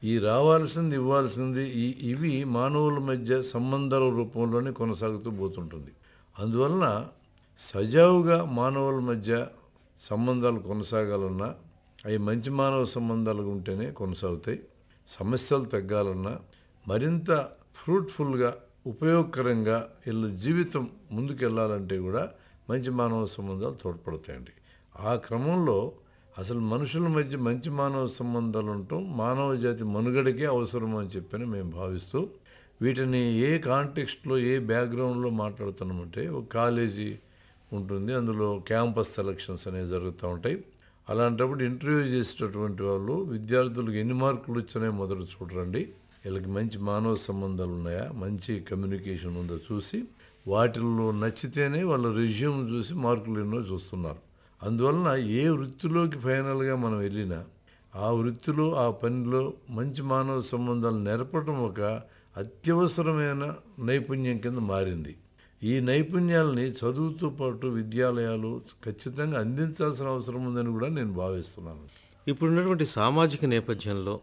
ఈ రావాల్సింది ఇవ్వాల్సింది ఈ ఇవి మానవుల మధ్య సంబంధాల రూపంలోనే కొనసాగుతూ పోతుంటుంది అందువలన సజావుగా మానవుల మధ్య సంబంధాలు కొనసాగాలన్నా అవి మంచి మానవ సంబంధాలు ఉంటేనే కొనసాగుతాయి సమస్యలు తగ్గాలన్నా మరింత ఫ్రూట్ఫుల్గా ఉపయోగకరంగా వీళ్ళ జీవితం ముందుకెళ్ళాలంటే కూడా మంచి మానవ సంబంధాలు తోడ్పడతాయండి ఆ క్రమంలో అసలు మనుషుల మధ్య మంచి మానవ సంబంధాలు ఉండటం మానవ జాతి మనుగడకే అవసరం అని చెప్పని మేము భావిస్తూ వీటిని ఏ కాంటెక్స్ట్లో ఏ బ్యాక్గ్రౌండ్లో మాట్లాడుతున్నామంటే ఒక కాలేజీ ఉంటుంది అందులో క్యాంపస్ సెలక్షన్స్ అనేవి జరుగుతూ ఉంటాయి అలాంటప్పుడు ఇంటర్వ్యూ చేసేటటువంటి వాళ్ళు విద్యార్థులకు ఎన్ని మార్కులు వచ్చినాయో మొదట చూడరండి వీళ్ళకి మంచి మానవ సంబంధాలు ఉన్నాయా మంచి కమ్యూనికేషన్ ఉందో చూసి వాటిల్లో నచ్చితేనే వాళ్ళ రెజ్యూమ్ చూసి మార్కులు ఎన్నో చూస్తున్నారు అందువలన ఏ వృత్తిలోకి ఫైనల్గా మనం వెళ్ళినా ఆ వృత్తిలో ఆ పనిలో మంచి మానవ సంబంధాలు నెరపడం ఒక అత్యవసరమైన నైపుణ్యం కింద మారింది ఈ నైపుణ్యాలని చదువుతో పాటు విద్యాలయాలు ఖచ్చితంగా అందించాల్సిన అవసరం ఉందని కూడా నేను భావిస్తున్నాను ఇప్పుడున్నటువంటి సామాజిక నేపథ్యంలో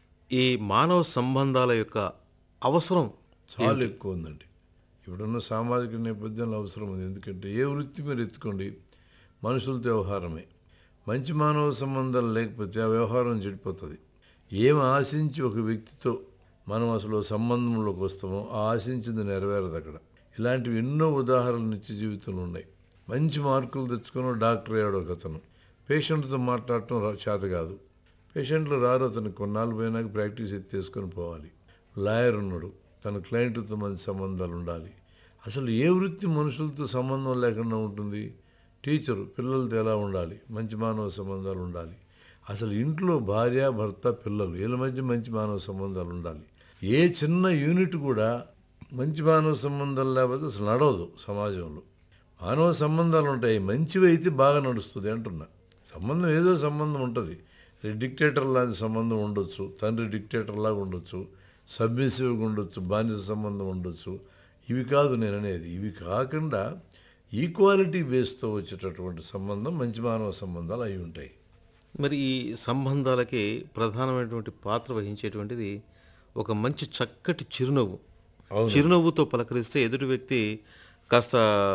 ఈ మానవ సంబంధాల యొక్క అవసరం చాలా ఎక్కువ ఉందండి ఇప్పుడున్న సామాజిక నేపథ్యంలో అవసరం ఉంది ఎందుకంటే ఏ వృత్తి మీరు ఎత్తుకోండి మనుషులతో వ్యవహారమే మంచి మానవ సంబంధాలు లేకపోతే ఆ వ్యవహారం చెడిపోతుంది ఏం ఆశించి ఒక వ్యక్తితో మనం అసలు సంబంధంలోకి వస్తామో ఆ ఆశించింది నెరవేరదు అక్కడ ఇలాంటివి ఎన్నో ఉదాహరణలు నిత్య జీవితంలో ఉన్నాయి మంచి మార్కులు తెచ్చుకుని డాక్టర్ అయ్యాడు ఒక అతను పేషెంట్తో మాట్లాడటం రా- చేత కాదు పేషెంట్లు రారు అతను కొన్నాళ్ళు పోయినాక ప్రాక్టీస్ ఎత్తేసుకొని పోవాలి లాయర్ ఉన్నాడు తన క్లయింట్లతో మంచి సంబంధాలు ఉండాలి అసలు ఏ వృత్తి మనుషులతో సంబంధం లేకుండా ఉంటుంది టీచరు పిల్లలతో ఎలా ఉండాలి మంచి మానవ సంబంధాలు ఉండాలి అసలు ఇంట్లో భార్య భర్త పిల్లలు వీళ్ళ మధ్య మంచి మానవ సంబంధాలు ఉండాలి ఏ చిన్న యూనిట్ కూడా మంచి మానవ సంబంధాలు లేకపోతే అసలు నడవదు సమాజంలో మానవ సంబంధాలు ఉంటాయి మంచివి అయితే బాగా నడుస్తుంది అంటున్నా సంబంధం ఏదో సంబంధం ఉంటుంది డిక్టేటర్ లాంటి సంబంధం ఉండొచ్చు తండ్రి డిక్టేటర్ లాగా ఉండొచ్చు సబ్మిసివ్గా ఉండొచ్చు బానిస సంబంధం ఉండొచ్చు ఇవి కాదు నేను అనేది ఇవి కాకుండా ఈక్వాలిటీ బేస్తో వచ్చేటటువంటి సంబంధం మంచి మానవ సంబంధాలు అయి ఉంటాయి మరి ఈ సంబంధాలకి ప్రధానమైనటువంటి పాత్ర వహించేటువంటిది ఒక మంచి చక్కటి చిరునవ్వు అవును. చిరునవ్వుతో పలకరిస్తే ఎదుటి వ్యక్తి కాస్త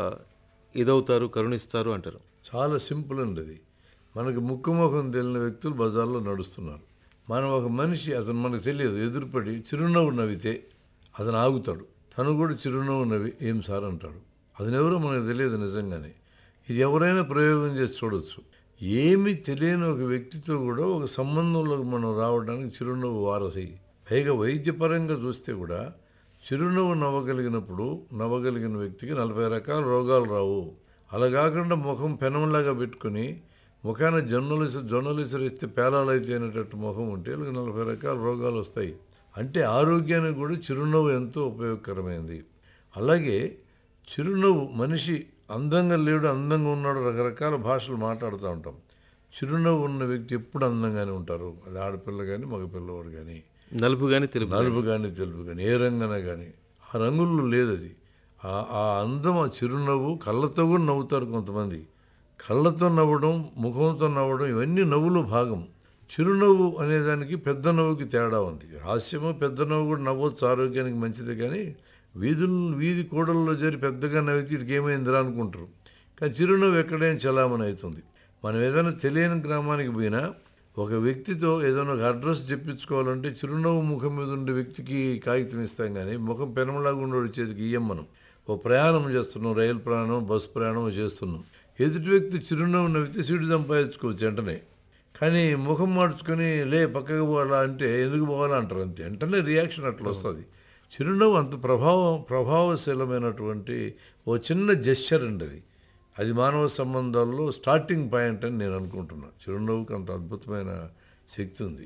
ఇదవుతారు కరుణిస్తారు అంటారు చాలా సింపుల్ అండి అది మనకు ముక్కుముఖం తెలియని వ్యక్తులు బజార్లో నడుస్తున్నారు మనం ఒక మనిషి అతను మనకు తెలియదు ఎదురుపడి చిరునవ్వు నవ్వితే అతను ఆగుతాడు తను కూడా చిరునవ్వు నవ్వి ఏం సార్ అంటాడు అతను ఎవరో మనకు తెలియదు నిజంగానే ఇది ఎవరైనా ప్రయోగం చేసి చూడొచ్చు ఏమీ తెలియని ఒక వ్యక్తితో కూడా ఒక సంబంధంలోకి మనం రావడానికి చిరునవ్వు వారసి పైగా వైద్యపరంగా చూస్తే కూడా చిరునవ్వు నవ్వగలిగినప్పుడు నవ్వగలిగిన వ్యక్తికి నలభై రకాల రోగాలు రావు అలా కాకుండా ముఖం పెనంలాగా పెట్టుకుని ముఖాన జొన్నలు జొన్నలు ఇస్తే పేలాలు అయితే అనేటట్టు ముఖం ఉంటే వీళ్ళకి నలభై రకాల రోగాలు వస్తాయి అంటే ఆరోగ్యానికి కూడా చిరునవ్వు ఎంతో ఉపయోగకరమైంది అలాగే చిరునవ్వు మనిషి అందంగా లేడు అందంగా ఉన్నాడు రకరకాల భాషలు మాట్లాడుతూ ఉంటాం చిరునవ్వు ఉన్న వ్యక్తి ఎప్పుడు అందంగానే ఉంటారు అది ఆడపిల్ల కానీ మగపిల్లవాడు కానీ నలుపు కానీ తెలుపు నలుపు కానీ తెలుపు కానీ ఏ రంగన కానీ ఆ రంగుల్లో లేదు అది ఆ ఆ అందం ఆ చిరునవ్వు కళ్ళతో కూడా నవ్వుతారు కొంతమంది కళ్ళతో నవ్వడం ముఖంతో నవ్వడం ఇవన్నీ నవ్వులో భాగం చిరునవ్వు అనేదానికి పెద్ద నవ్వుకి తేడా ఉంది హాస్యము పెద్ద నవ్వు కూడా నవ్వచ్చు ఆరోగ్యానికి మంచిదే కానీ వీధులు వీధి కూడల్లో చేరి పెద్దగా నవ్వితే వీడికి ఏమైందిరా అనుకుంటారు కానీ చిరునవ్వు ఎక్కడేం చలామణి అవుతుంది మనం ఏదైనా తెలియని గ్రామానికి పోయినా ఒక వ్యక్తితో ఏదైనా ఒక అడ్రస్ చెప్పించుకోవాలంటే చిరునవ్వు ముఖం మీద ఉండే వ్యక్తికి కాగితం ఇస్తాం కానీ ముఖం పెనమలాగా ఉండేవాడి చేతికి ఇయ్యం మనం ఓ ప్రయాణం చేస్తున్నాం రైలు ప్రయాణం బస్సు ప్రయాణం చేస్తున్నాం ఎదుటి వ్యక్తి చిరునవ్వు నవ్వితే సీటు సంపాదించుకోవచ్చు వెంటనే కానీ ముఖం మార్చుకొని లే పక్కకు పోవాలా అంటే ఎందుకు పోవాలా అంటారు అంతే వెంటనే రియాక్షన్ అట్లా వస్తుంది చిరునవ్వు అంత ప్రభావం ప్రభావశీలమైనటువంటి ఓ చిన్న జెస్చర్ అండి అది అది మానవ సంబంధాల్లో స్టార్టింగ్ పాయింట్ అని నేను అనుకుంటున్నా చిరునవ్వుకి అంత అద్భుతమైన శక్తి ఉంది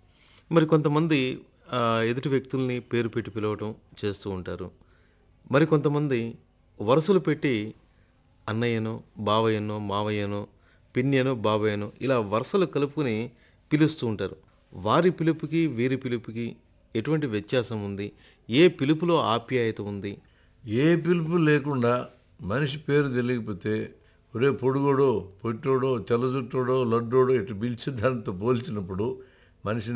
మరి కొంతమంది ఆ, ఎదుటి వ్యక్తుల్ని పేరు పెట్టి పిలవటం చేస్తూ ఉంటారు మరి కొంతమంది వరుసలు పెట్టి అన్నయ్యనో బావయ్యనో మావయ్యనో పిన్యనో బావయ్యనో ఇలా వరుసలు కలుపుకుని పిలుస్తూ ఉంటారు వారి పిలుపుకి వీరి పిలుపుకి ఎటువంటి వ్యత్యాసం ఉంది ఏ పిలుపులో ఆప్యాయత ఉంది ఏ పిలుపు లేకుండా మనిషి పేరు తెలియకపోతే ఒరే పొడుగోడో పొట్టోడో తెల్ల జుట్టోడో లడ్డోడో ఇటు పిలిచి దానితో పోల్చినప్పుడు మనిషి